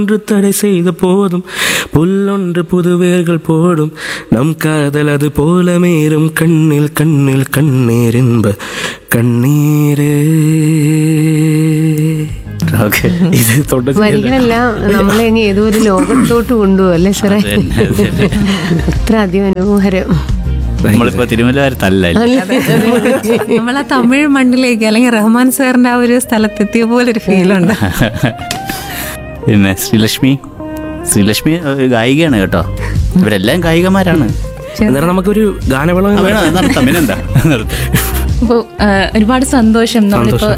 ஒன்று தடை செய்த போதும் புல்லொன்று புது வேர்கள் போடும் நம் காதல் அது போல மேரும் கண்ணில் கண்ணில் கண்ணீர் என்ப കണ്ണീര് ഓക്കെ ഇത് തൊണ്ട വരികളെല്ലാം നമ്മളെ അങ്ങ് ഏതോ ഒരു ലോകത്തോട്ട് കൊണ്ടുപോകും അല്ലേ സാറേ അത്ര അതിമനോഹരം നമ്മളിപ്പോ തിരുമലവാരത്തല്ല നമ്മൾ ആ തമിഴ് മണ്ണിലേക്ക് അല്ലെങ്കിൽ റഹ്മാൻ സാറിന്റെ ആ ഒരു സ്ഥലത്തെത്തിയ പോലെ ഒരു ഫീലുണ്ട് പിന്നെ ശ്രീലക്ഷ്മി ശ്രീലക്ഷ്മി ഒരു ഗായികയാണ് കേട്ടോ ഇവരെല്ലാം ഗായികമാരാണ് അന്നേരം നമുക്കൊരു ഗാനവളം ആ, വേണം, നിർത്താം പിന്നെന്താ നിർത്താം അപ്പോൾ ഒരുപാട് സന്തോഷം നമ്മളിപ്പോൾ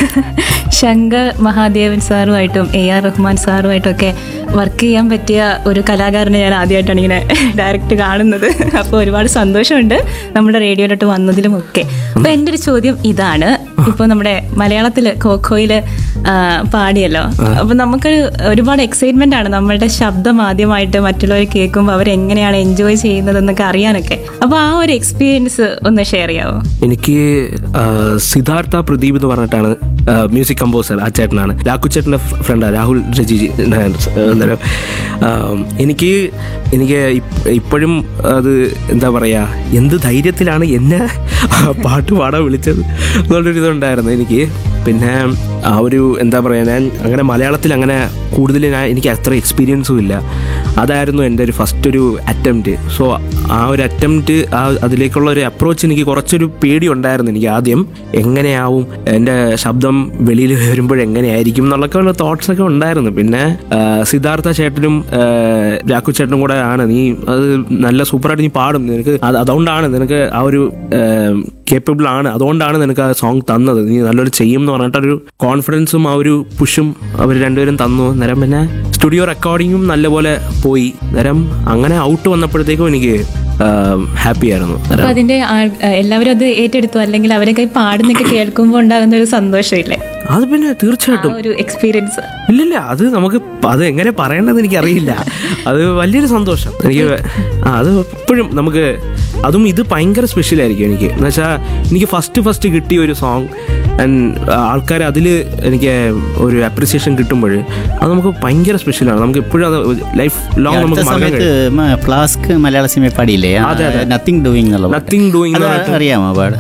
ശങ്കർ മഹാദേവൻ സാറുമായിട്ടും എ ആർ റഹ്മാൻ സാറുമായിട്ടും ഒക്കെ വർക്ക് ചെയ്യാൻ പറ്റിയ ഒരു കലാകാരനെ ഞാൻ ആദ്യമായിട്ടാണ് ഇങ്ങനെ ഡയറക്റ്റ് കാണുന്നത് അപ്പോൾ ഒരുപാട് സന്തോഷമുണ്ട് നമ്മുടെ റേഡിയോയിലോട്ട് വന്നതിലും ഒക്കെ അപ്പോൾ എൻ്റെ ഒരു ചോദ്യം ഇതാണ് ഇപ്പോൾ നമ്മുടെ മലയാളത്തിൽ കോക്കോയിൽ പാടിയല്ലോ അപ്പോൾ നമുക്ക് ഒരുപാട് എക്സൈറ്റ്മെന്റ് ആണ് നമ്മളുടെ ശബ്ദം ആദ്യമായിട്ട് മറ്റുള്ളവർ കേൾക്കുമ്പോൾ അവരെങ്ങനെയാണ് എൻജോയ് ചെയ്യുന്നതെന്നൊക്കെ അറിയാനൊക്കെ അപ്പോൾ ആ ഒരു എക്സ്പീരിയൻസ് ഒന്ന് ഷെയർ ചെയ്യാമോ എനിക്ക് ആ, സിദ്ധാർത്ഥ പ്രദീപ് എന്ന് പറഞ്ഞിട്ടാണ് മ്യൂസിക് കമ്പോസർ ആ ചേട്ടനാണ് രാഘു ചേട്ടൻ്റെ ഫ്രണ്ടാണ് രാഹുൽ രജി അന്നേരം ആ, എനിക്ക് എനിക്ക് ഇപ്പ- ഇപ്പോഴും അത് എന്താ പറയുക എന്ത് ധൈര്യത്തിലാണ് എന്നെ ആ പാട്ട് പാടാൻ വിളിച്ചത് എന്നുള്ളൊരു ഇതുണ്ടായിരുന്നു എനിക്ക് പിന്നെ ആ ഒരു എന്താ പറയുക ഞാൻ അങ്ങനെ മലയാളത്തിൽ അങ്ങനെ കൂടുതൽ ഞാൻ എനിക്ക് അത്ര എക്സ്പീരിയൻസും ഇല്ല അതായിരുന്നു എൻ്റെ ഒരു ഫസ്റ്റ് ഒരു അറ്റംപ്റ്റ് സോ ആ ഒരു അറ്റംപ്റ്റ് ആ അതിലേക്കുള്ള ഒരു അപ്രോച്ച് എനിക്ക് കുറച്ചൊരു പേടി ഉണ്ടായിരുന്നു എനിക്ക് ആദ്യം എങ്ങനെയാവും എൻ്റെ ശബ്ദം വെളിയിൽ വരുമ്പോൾ എങ്ങനെയായിരിക്കും എന്നുള്ളൊക്കെ ഉള്ള തോട്ട്സ് ഒക്കെ ഉണ്ടായിരുന്നു പിന്നെ ആ, സിദ്ധാർത്ഥ ചേട്ടനും ആ, രാഘു ചേട്ടനും കൂടെ ആണ് നീ അത് നല്ല സൂപ്പറായിട്ട് നീ പാടും നിനക്ക് അത് അതുകൊണ്ടാണ് നിനക്ക് ആ ഒരു കേപ്പബിൾ ആണ് അതുകൊണ്ടാണ് നിനക്ക് ആ സോങ് തന്നത് നീ നല്ലൊരു ചെയ്യും എന്ന് പറഞ്ഞിട്ടൊരു കോൺഫിഡൻസും ആ ഒരു പുഷും അവർ രണ്ടുപേരും തന്നു നേരം പിന്നെ സ്റ്റുഡിയോ റെക്കോർഡിങ്ങും നല്ലപോലെ പോയി നേരം അങ്ങനെ ഔട്ട് വന്നപ്പോഴത്തേക്കും എനിക്ക് ഹാപ്പി ആയിരുന്നു അപ്പൊ നേരം അതിന്റെ ആൾ- എല്ലാവരും അത് ഏറ്റെടുത്തു അല്ലെങ്കിൽ അവരൊക്കെ പാടുന്നൊക്കെ കേൾക്കുമ്പോൾ ഉണ്ടാകുന്ന ഒരു സന്തോഷമില്ലേ അത് പിന്നെ ആ തീർച്ചയായിട്ടും ഒരു എക്സ്പീരിയൻസ് ഇല്ലില്ല അത് നമുക്ക് പ- അത് എങ്ങനെ പറയേണ്ടത് എനിക്ക് അറിയില്ല അത് വലിയൊരു സന്തോഷം എനിക്ക് ആ അത് എപ്പോഴും നമുക്ക് അതും ഇത് ഭയങ്കര സ്പെഷ്യൽ ആയിരിക്കും എനിക്ക് എന്ന് വെച്ചാൽ എനിക്ക് ഫസ്റ്റ് ഫസ്റ്റ് കിട്ടിയ ഒരു സോങ് ആൻഡ് ആൾക്കാർ അതിൽ എനിക്ക് ഒരു അപ്രിസിയേഷൻ കിട്ടുമ്പോൾ അത് നമുക്ക് ഭയങ്കര സ്പെഷ്യലാണ് നമുക്ക് എപ്പോഴും അത് ലൈഫ് ലോങ് അടുത്ത നമുക്ക് മറക്കാൻ സമയത്ത് കഴിയും മ- ഫ്ലാസ്ക് മലയാള സിനിമ പാടിയില്ലേ അതെ, അതെ. നത്തിങ് ഡൂയിങ് എന്നുള്ള പാട്ട്. Nothing doing എന്ന് അത് പറഞ്ഞിട്ട്. അറിയാമോ പാട്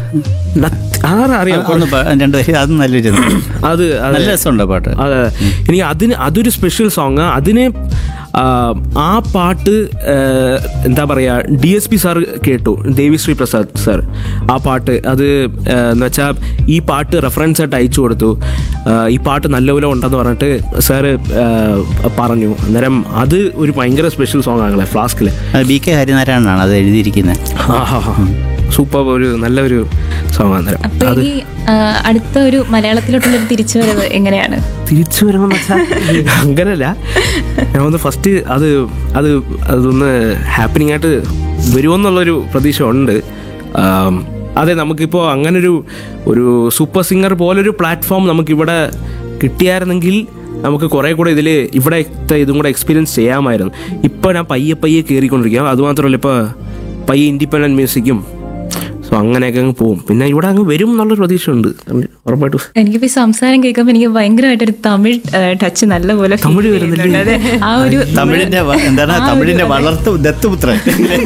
ആരാ അറിയാം ഒന്ന് പാ- രണ്ടുപേരും അത് നല്ലൊരു ഇത്. അത് അത് നല്ല രസമുണ്ടോ പാട്ട് അതെ എനിക്ക് അതിന് അതൊരു സ്പെഷ്യൽ സോങ് അതിന് ആ, ആ പാട്ട് ആ, എന്താ പറയുക ഡി എസ് പി സാർ കേട്ടു ദേവിശ്രീ പ്രസാദ് സാർ ആ പാട്ട് അത് ആ, എന്ന് വെച്ചാൽ ഈ പാട്ട് റെഫറൻസ് ആയിട്ട് അയച്ചു കൊടുത്തു ആ, ഈ പാട്ട് നല്ലപോലെ ഉണ്ടെന്ന് പറഞ്ഞിട്ട് സാറ് പറഞ്ഞു അന്നേരം അത് ഒരു ഭയങ്കര സ്പെഷ്യൽ സോങ് ആണല്ലേ ഫ്ലാസ്കിൽ അത് ബി കെ ഹരിനാരായണനാണ് അത് എഴുതിയിരിക്കുന്നത് സൂപ്പർ ഒരു നല്ലൊരു സോങ് അന്നേരം അപ്പൊ ഈ ആ, അടുത്ത ഒരു മലയാളത്തിലോട്ടുള്ള ഒരു തിരിച്ചുവരവ് എങ്ങനെയാണ് തിരിച്ചു വരുമെന്ന് വെച്ചാൽ അങ്ങനല്ല ഞാൻ ഒന്ന് ഫസ്റ്റ് അത് അത് അതൊന്ന് ഹാപ്പനിങ് ആയിട്ട് വരുമെന്നുള്ളൊരു പ്രതീക്ഷ ഉണ്ട് ആം, അതെ നമുക്കിപ്പോൾ അങ്ങനൊരു ഒരു സൂപ്പർ സിംഗർ പോലൊരു പ്ലാറ്റ്ഫോം നമുക്കിവിടെ കിട്ടിയായിരുന്നെങ്കിൽ നമുക്ക് കുറേ കൂടെ ഇതിൽ ഇവിടെ ഇതും കൂടെ എക്സ്പീരിയൻസ് ചെയ്യാമായിരുന്നു ഇപ്പോൾ ഞാൻ പയ്യെ പയ്യെ കയറിക്കൊണ്ടിരിക്കുക അതുമാത്രമല്ല ഇപ്പോൾ പയ്യെ ഇൻഡിപെൻഡൻറ്റ് മ്യൂസിക്കും സോ അങ്ങനെയൊക്കെ അങ്ങ് പോവും പിന്നെ ഇവിടെ അങ്ങ് വരും എന്നുള്ളൊരു പ്രതീക്ഷ ഉണ്ട് ഉറപ്പായിട്ടും എനിക്കിപ്പോ ഈ സംസാരം കേൾക്കുമ്പോൾ എനിക്ക് ഭയങ്കരമായിട്ടൊരു തമിഴ് ടച്ച് നല്ലപോലെ feel തമിഴ് വരുന്നില്ലേ? ചെയ്യുന്നുണ്ട്. അതെ ആ ഒരു തമിഴിന്റെ വ- എന്താണ് ആ ഒരു- തമിഴിന്റെ വളർത്തു ദത്തുപുത്രൻ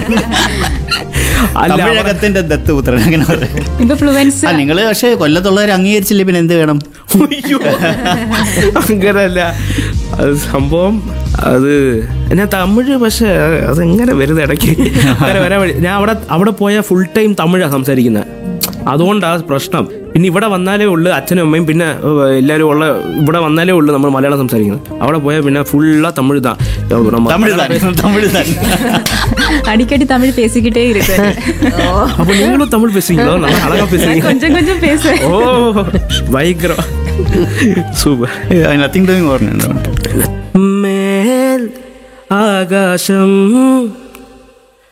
അല്ല, അവിടെ- തമിഴകത്തിന്റെ ദത്തുപുത്രൻ അങ്ങനെ പറയാം ഇപ്പൊ ഫ്ലുവൻസ് ആ നിങ്ങള് പക്ഷെ കൊല്ലത്തുള്ളവർ അംഗീകരിച്ചില്ലേ പിന്നെ എന്ത് വേണം അയ്യോ. അങ്ങനല്ല അത് സംഭവം അത് ഞാൻ തമിഴ് പക്ഷെ അതെങ്ങനെ വരുന്നത് ഇടയ്ക്ക് അങ്ങനെ വരാൻ വഴി ഞാൻ അവിടെ അവിടെ പോയാൽ ഫുൾ ടൈം തമിഴാണ് സംസാരിക്കുന്നത് അതുകൊണ്ടാണ് പ്രശ്നം പിന്നെ ഇവിടെ വന്നാലേ ഉള്ളു അച്ഛനും അമ്മയും പിന്നെ ഏഹ്, എല്ലാവരും ഉള്ള ഇവിടെ വന്നാലേ ഉള്ളു നമ്മൾ മലയാളം സംസാരിക്കുന്നത് അവിടെ പോയാൽ പിന്നെ ഫുള്ളാ തമിഴ് താ நம்ம തമിഴ് താൻ തമിഴ് താൻ அடிக்கடி தமிழ் பேசிக்கிட்டே இருக்கு அப்போ நீங்களும் தமிழ் பேசுவீங்களோ நல்லா அழகா பேசுவீங்க கொஞ்சம் கொஞ்சம் பேசுவேன் ஓ பயங்கரம் சூப்பர் നത്തിങ് ഡൂയിങ് ഓർമ്മയുണ്ടോ മേൽ ആകാശം